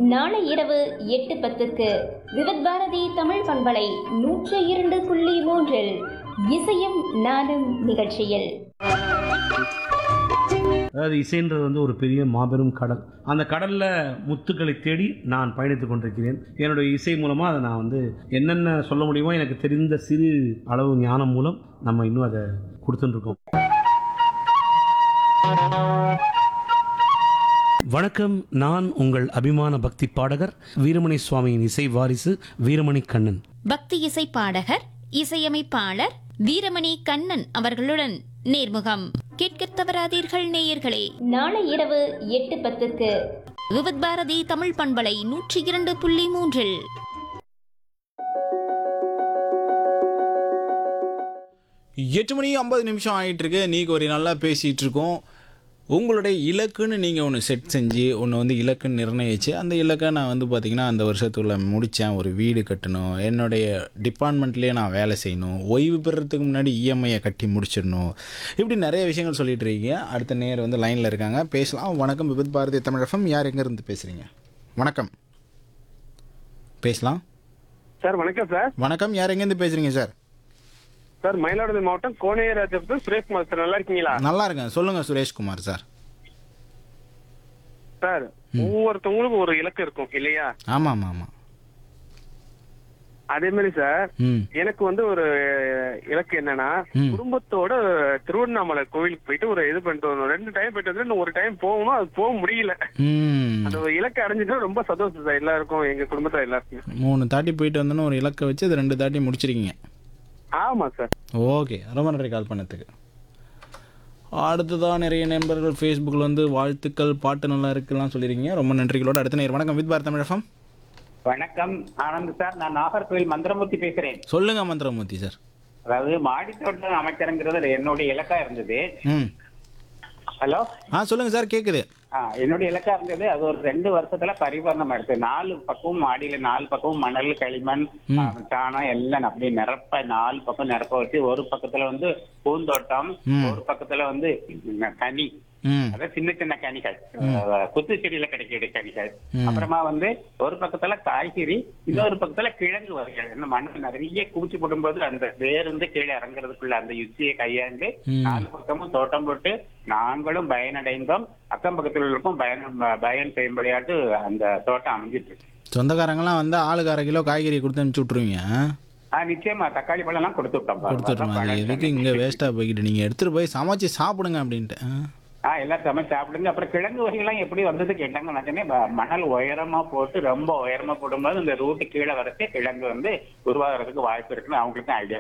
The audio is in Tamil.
நாளை இரவு எட்டு பத்துக்கு விவித் பாரதி தமிழ் பண்பலை நூற்று இரண்டு புள்ளி மூன்றில் இசையும் நானும் நிகழ்ச்சியில் அதாவது இசைன்றது வந்து ஒரு பெரிய மாபெரும் கடல் அந்த கடலில் முத்துக்களை தேடி நான் பயணித்து கொண்டிருக்கிறேன் என்னுடைய இசை மூலமாக அதை நான் வந்து என்னென்ன சொல்ல முடியுமோ எனக்கு தெரிந்த சிறு அளவு ஞானம் மூலம் நம்ம இன்னும் அதை கொடுத்துட்டுருக்கோம் வணக்கம் நான் உங்கள் அபிமான பக்தி பாடகர் வீரமணி சுவாமியின் இசை வாரிசு வீரமணி கண்ணன் பக்தி இசை பாடகர் இசையமைப்பாளர் வீரமணி கண்ணன் அவர்களுடன் நேர்முகம் கேட்கத் தவறாதீர்கள் நேயர்களே நாளை இரவு எட்டு பத்துக்கு விவித் பாரதி தமிழ் பண்பலை நூற்றி இரண்டு புள்ளி மூன்றில் எட்டு மணி ஐம்பது நிமிஷம் ஆகிட்டு இருக்கு நீங்கள் ஒரு நல்லா பேசிகிட்டு இருக்கோம் உங்களுடைய இலக்குன்னு நீங்கள் ஒன்று செட் செஞ்சு ஒன்று வந்து இலக்குன்னு நிர்ணயிச்சு அந்த இலக்கை நான் வந்து பார்த்திங்கன்னா அந்த வருஷத்துக்குள்ள முடித்தேன் ஒரு வீடு கட்டணும் என்னுடைய டிபார்ட்மெண்ட்லேயே நான் வேலை செய்யணும் ஓய்வு பெறத்துக்கு முன்னாடி இஎம்ஐயை கட்டி முடிச்சிடணும் இப்படி நிறைய விஷயங்கள் சொல்லிட்டு இருக்கீங்க அடுத்த நேர் வந்து லைனில் இருக்காங்க பேசலாம் வணக்கம் விபத் பாரதி தமிழகம் யார் எங்கேருந்து பேசுகிறீங்க வணக்கம் பேசலாம் சார் வணக்கம் சார் வணக்கம் யார் எங்கேருந்து பேசுகிறீங்க சார் சார் மயிலாடுதுறை மாவட்டம் கோனேராஜபுரம் சுரேஷ்குமார் சார் நல்லா இருக்கீங்களா நல்லா இருக்கேன் சொல்லுங்கள் சுரேஷ்குமார் சார் சார் ஒவ்வொருத்தவங்களுக்கும் ஒரு இலக்கு இருக்கும் இல்லையா ஆமாம் ஆமாம் ஆமாம் அதே மாதிரி சார் ம் எனக்கு வந்து ஒரு இலக்கு என்னன்னா ம். குடும்பத்தோட திருவண்ணாமலை கோவிலுக்கு போயிட்டு ஒரு இது பண்ணிட்டு வரணும் ரெண்டு டைம் போயிட்டு வந்து இன்னும் ஒரு டைம் போகணும் அது போக முடியல ம் அந்த ஒரு இலக்கு அடைஞ்சிட்டா ரொம்ப சந்தோஷம் சார் எல்லாருக்கும் எங்க குடும்பத்துல எல்லாருக்கும் மூணு தாட்டி போயிட்டு வந்தோன்னு ஒரு இலக்கை வச்சு அது ரெண்டு தாட்டி முடிச்சிருக்கீங்க ஆமா சார் ஓகே ரொம்ப நன்றி கால் பண்ணதுக்கு அடுத்ததாக நிறைய நண்பர்கள் ஃபேஸ்புக்கில் வந்து வாழ்த்துக்கள் பாட்டு நல்லா இருக்குலாம் சொல்லியிருக்கீங்க ரொம்ப நன்றிகளோட அடுத்த நேரம் வணக்கம் வித் பாரத் தமிழகம் வணக்கம் ஆனந்த் சார் நான் நாகர்கோவில் மந்திரமூர்த்தி பேசுறேன் சொல்லுங்க மந்திரமூர்த்தி சார் அதாவது மாடி தோட்டம் அமைக்கிறங்கிறது என்னுடைய இலக்கா இருந்தது ம் ஹலோ ஆ சொல்லுங்க சார் கேட்குது ஆ, என்னுடைய இலக்கா இருந்தது அது ஒரு ரெண்டு வருஷத்துல பரிவர்த்தனம் எடுத்து நாலு பக்கமும் மாடியில நாலு பக்கமும் மணல் களிமண் ஆ, சாணம் எல்லாம் அப்படியே நிரப்ப நாலு பக்கம் நிரப்ப வச்சு ஒரு பக்கத்துல வந்து பூந்தோட்டம் ம். ஒரு பக்கத்துல வந்து கனி ம் அதாவது சின்ன சின்ன கனிகள் அஹ், குத்து செடியில கிடைக்கிற கனிகள் அப்புறமா வந்து ஒரு பக்கத்துல காய்கறி இன்னொரு பக்கத்துல கிழங்கு வகைகள் இந்த மண்ணு நிறைய குவிச்சு போடும்போது அந்த வேர் வந்து கீழே இறங்குறதுக்குள்ள அந்த யுத்தியை கையாண்டு நாலு பக்கமும் தோட்டம் போட்டு நாங்களும் பயனடைந்தோம் அக்கம் பக்கத்துல இருக்கும் பயன் பயன் செய்யும்படியாட்டு அந்த தோட்டம் அமைஞ்சிட்டு இருக்கு. சொந்தக்காரங்களாம் வந்து ஆளுக்கு அரை கிலோ காய்கறி கொடுத்து அனுப்பிச்சி விட்ருவீங்க ஆஹ் நிச்சயமா தக்காளி பழம் எல்லாம் கொடுத்து விட்டோம் கொடுத்துட்ருமா அது எதுக்கு இங்கே வேஸ்ட்டாக போய்கிட்டு நீங்கள் எடுத்துகிட்டு போய் சமைச்சு சாப்பிடுங்க அப்படின்ட்டு ஆ ஆஹ் எல்லாம் சமைச்சு சாப்பிடுங்க அப்புறம் கிழங்கு வகைகள்லாம் எப்படி வந்தது கேட்டாங்க உடனே ப- மணல் உயரமா போட்டு ரொம்ப உயரமா போடும்போது இந்த ரூட்டு கீழே வரச்சே கிழங்கு வந்து உருவாகிறதுக்கு வாய்ப்பு இருக்குன்னு அவங்களுக்கும் ஐடியா